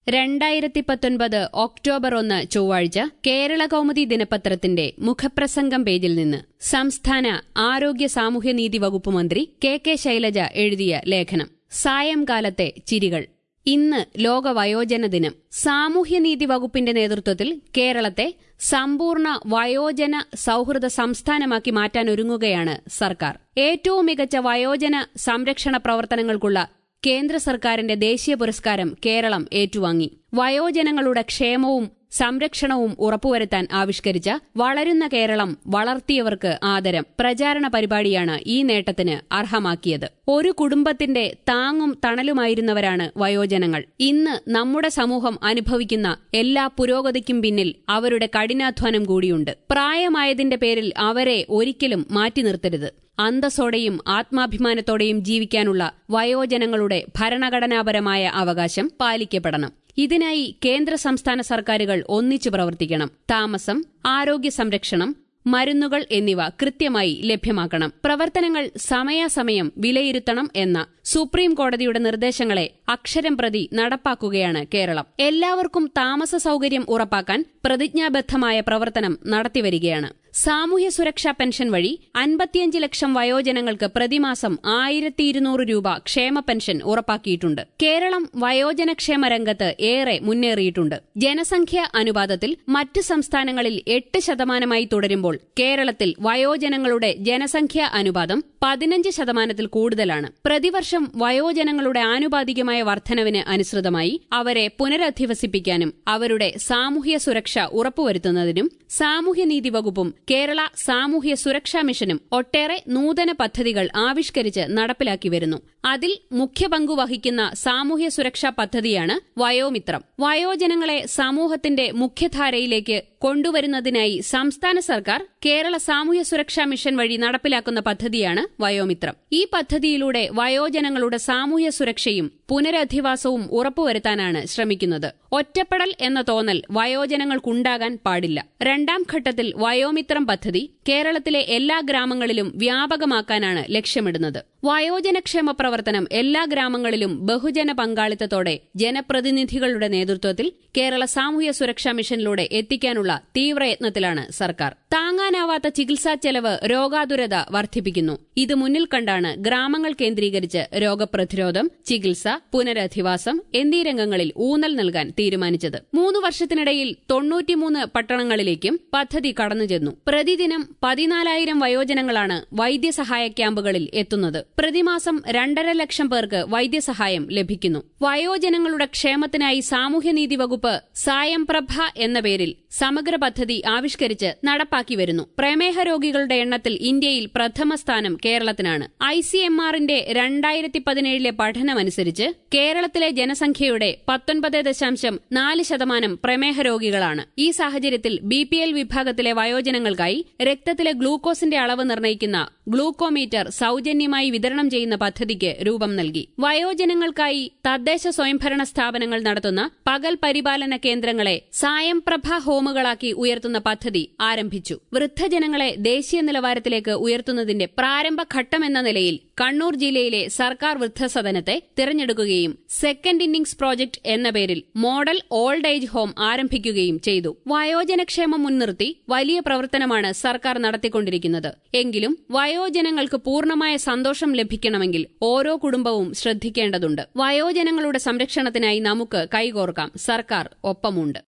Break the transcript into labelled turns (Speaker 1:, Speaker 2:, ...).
Speaker 1: രണ്ടായിരത്തി പത്തൊൻപത് ഒക്ടോബർ ഒന്ന് ചൊവ്വാഴ്ച കേരള കൗമുദി ദിനപത്രത്തിന്റെ മുഖപ്രസംഗം പേജിൽ നിന്ന് സംസ്ഥാന ആരോഗ്യ സാമൂഹ്യനീതി വകുപ്പ് മന്ത്രി കെ കെ ശൈലജ എഴുതിയ ലേഖനം സായംകാലത്തെ ചിരികൾ ഇന്ന് ലോക വയോജന ദിനം സാമൂഹ്യനീതി വകുപ്പിന്റെ നേതൃത്വത്തിൽ കേരളത്തെ സമ്പൂർണ്ണ വയോജന സൌഹൃദ സംസ്ഥാനമാക്കി മാറ്റാനൊരുങ്ങുകയാണ് സർക്കാർ ഏറ്റവും മികച്ച വയോജന സംരക്ഷണ പ്രവർത്തനങ്ങൾക്കുള്ള കേന്ദ്ര സർക്കാരിന്റെ ദേശീയ പുരസ്കാരം കേരളം ഏറ്റുവാങ്ങി വയോജനങ്ങളുടെ ക്ഷേമവും സംരക്ഷണവും ഉറപ്പുവരുത്താൻ ആവിഷ്കരിച്ച വളരുന്ന കേരളം വളർത്തിയവർക്ക് ആദരം പ്രചാരണ പരിപാടിയാണ് ഈ നേട്ടത്തിന് അർഹമാക്കിയത് ഒരു കുടുംബത്തിന്റെ താങ്ങും തണലുമായിരുന്നവരാണ് വയോജനങ്ങൾ ഇന്ന് നമ്മുടെ സമൂഹം അനുഭവിക്കുന്ന എല്ലാ പുരോഗതിക്കും പിന്നിൽ അവരുടെ കഠിനാധ്വാനം കൂടിയുണ്ട് പ്രായമായതിന്റെ പേരിൽ അവരെ ഒരിക്കലും മാറ്റി നിർത്തരുത് അന്തസ്സോടെയും ആത്മാഭിമാനത്തോടെയും ജീവിക്കാനുള്ള വയോജനങ്ങളുടെ ഭരണഘടനാപരമായ അവകാശം പാലിക്കപ്പെടണം ഇതിനായി കേന്ദ്ര സംസ്ഥാന സർക്കാരുകൾ ഒന്നിച്ചു പ്രവർത്തിക്കണം താമസം ആരോഗ്യ സംരക്ഷണം മരുന്നുകൾ എന്നിവ കൃത്യമായി ലഭ്യമാക്കണം പ്രവർത്തനങ്ങൾ സമയാസമയം വിലയിരുത്തണം എന്ന സുപ്രീം കോടതിയുടെ നിർദ്ദേശങ്ങളെ അക്ഷരം പ്രതി നടപ്പാക്കുകയാണ് കേരളം എല്ലാവർക്കും താമസ സൌകര്യം ഉറപ്പാക്കാൻ പ്രതിജ്ഞാബദ്ധമായ പ്രവർത്തനം നടത്തിവരികയാണ് സാമൂഹ്യ സുരക്ഷാ പെൻഷൻ വഴി അൻപത്തിയഞ്ച് ലക്ഷം വയോജനങ്ങൾക്ക് പ്രതിമാസം ആയിരത്തി ഇരുന്നൂറ് രൂപ ക്ഷേമ പെൻഷൻ ഉറപ്പാക്കിയിട്ടുണ്ട് കേരളം വയോജനക്ഷേമ രംഗത്ത് ഏറെ മുന്നേറിയിട്ടുണ്ട് ജനസംഖ്യ അനുപാതത്തിൽ മറ്റ് സംസ്ഥാനങ്ങളിൽ എട്ട് ശതമാനമായി തുടരുമ്പോൾ കേരളത്തിൽ വയോജനങ്ങളുടെ ജനസംഖ്യാ അനുപാതം പതിനഞ്ച് ശതമാനത്തിൽ കൂടുതലാണ് പ്രതിവർഷം വയോജനങ്ങളുടെ ആനുപാതികമായ വർധനവിന് അനുസൃതമായി അവരെ പുനരധിവസിപ്പിക്കാനും അവരുടെ സാമൂഹ്യ സുരക്ഷ ഉറപ്പുവരുത്തുന്നതിനും സാമൂഹ്യനീതി വകുപ്പും കേരള സാമൂഹ്യ സുരക്ഷാ മിഷനും ഒട്ടേറെ നൂതന പദ്ധതികൾ ആവിഷ്കരിച്ച് നടപ്പിലാക്കി വരുന്നു അതിൽ മുഖ്യ പങ്കു വഹിക്കുന്ന സാമൂഹ്യ സുരക്ഷാ പദ്ധതിയാണ് വയോമിത്രം വയോജനങ്ങളെ സമൂഹത്തിന്റെ മുഖ്യധാരയിലേക്ക് കൊണ്ടുവരുന്നതിനായി സംസ്ഥാന സർക്കാർ കേരള സാമൂഹ്യ സുരക്ഷാ മിഷൻ വഴി നടപ്പിലാക്കുന്ന പദ്ധതിയാണ് വയോമിത്രം ഈ പദ്ധതിയിലൂടെ വയോജനങ്ങളുടെ സാമൂഹ്യ സുരക്ഷയും പുനരധിവാസവും ഉറപ്പുവരുത്താനാണ് ശ്രമിക്കുന്നത് ഒറ്റപ്പെടൽ എന്ന തോന്നൽ വയോജനങ്ങൾക്കുണ്ടാകാൻ പാടില്ല രണ്ടാം ഘട്ടത്തിൽ വയോമിത്രം പദ്ധതി കേരളത്തിലെ എല്ലാ ഗ്രാമങ്ങളിലും വ്യാപകമാക്കാനാണ് ലക്ഷ്യമിടുന്നത് വയോജനക്ഷേമ പ്രവർത്തനം എല്ലാ ഗ്രാമങ്ങളിലും ബഹുജന പങ്കാളിത്തത്തോടെ ജനപ്രതിനിധികളുടെ നേതൃത്വത്തിൽ കേരള സാമൂഹ്യ സുരക്ഷാ മിഷനിലൂടെ എത്തിക്കാനുള്ള തീവ്രയത്നത്തിലാണ് സർക്കാർ താങ്ങാനാവാത്ത ചികിത്സാ ചെലവ് രോഗാതുരത വർദ്ധിപ്പിക്കുന്നു ഇത് മുന്നിൽ കണ്ടാണ് ഗ്രാമങ്ങൾ കേന്ദ്രീകരിച്ച് രോഗപ്രതിരോധം ചികിത്സ പുനരധിവാസം എന്നീ രംഗങ്ങളിൽ ഊന്നൽ നൽകാൻ തീരുമാനിച്ചത് മൂന്ന് വർഷത്തിനിടയിൽ തൊണ്ണൂറ്റിമൂന്ന് പട്ടണങ്ങളിലേക്കും പദ്ധതി കടന്നുചെന്നു പ്രതിദിനം പതിനാലായിരം വയോജനങ്ങളാണ് വൈദ്യസഹായ ക്യാമ്പുകളിൽ എത്തുന്നത് പ്രതിമാസം രണ്ടര ലക്ഷം പേർക്ക് വൈദ്യസഹായം ലഭിക്കുന്നു വയോജനങ്ങളുടെ ക്ഷേമത്തിനായി സാമൂഹ്യനീതി വകുപ്പ് സായം പ്രഭ എന്ന പേരിൽ സമഗ്ര പദ്ധതി ആവിഷ്കരിച്ച് നടപ്പാക്കി വരുന്നു പ്രമേഹ രോഗികളുടെ എണ്ണത്തിൽ ഇന്ത്യയിൽ പ്രഥമ സ്ഥാനം കേരളത്തിനാണ് ഐ സി എം ആറിന്റെ രണ്ടായിരത്തി പതിനേഴിലെ പഠനമനുസരിച്ച് കേരളത്തിലെ ജനസംഖ്യയുടെ പത്തൊൻപത് ദശാംശം നാല് ശതമാനം പ്രമേഹ രോഗികളാണ് ഈ സാഹചര്യത്തിൽ ബി പി എൽ വിഭാഗത്തിലെ വയോജനങ്ങൾക്കായി രക്തത്തിലെ ഗ്ലൂക്കോസിന്റെ അളവ് നിർണ്ണയിക്കുന്ന ഗ്ലൂക്കോമീറ്റർ സൌജന്യമായി വിതരണം ചെയ്യുന്ന പദ്ധതിക്ക് രൂപം നൽകി വയോജനങ്ങൾക്കായി തദ്ദേശ സ്വയംഭരണ സ്ഥാപനങ്ങൾ നടത്തുന്ന പകൽ പരിപാലന കേന്ദ്രങ്ങളെ സായംപ്രഭ ഹോമുകളാക്കി ഉയർത്തുന്ന പദ്ധതി ആരംഭിച്ചു വൃദ്ധജനങ്ങളെ ദേശീയ നിലവാരത്തിലേക്ക് ഉയർത്തുന്നതിന്റെ പ്രാരംഭഘട്ടമെന്ന നിലയിൽ കണ്ണൂർ ജില്ലയിലെ സർക്കാർ വൃദ്ധസദനത്തെ തിരഞ്ഞെടുക്കുകയും സെക്കൻഡ് ഇന്നിംഗ്സ് പ്രോജക്ട് എന്ന പേരിൽ മോഡൽ ഓൾഡ് ഏജ് ഹോം ആരംഭിക്കുകയും ചെയ്തു വയോജനക്ഷേമം മുൻനിർത്തി വലിയ പ്രവർത്തനമാണ് സർക്കാർ നടത്തിക്കൊണ്ടിരിക്കുന്നത് എങ്കിലും വയോജനങ്ങൾക്ക് പൂർണ്ണമായ സന്തോഷം ലഭിക്കണമെങ്കിൽ ഓരോ കുടുംബവും ശ്രദ്ധിക്കേണ്ടതുണ്ട് വയോജനങ്ങളുടെ സംരക്ഷണത്തിനായി നമുക്ക് കൈകോർക്കാം സർക്കാർ ഒപ്പമുണ്ട്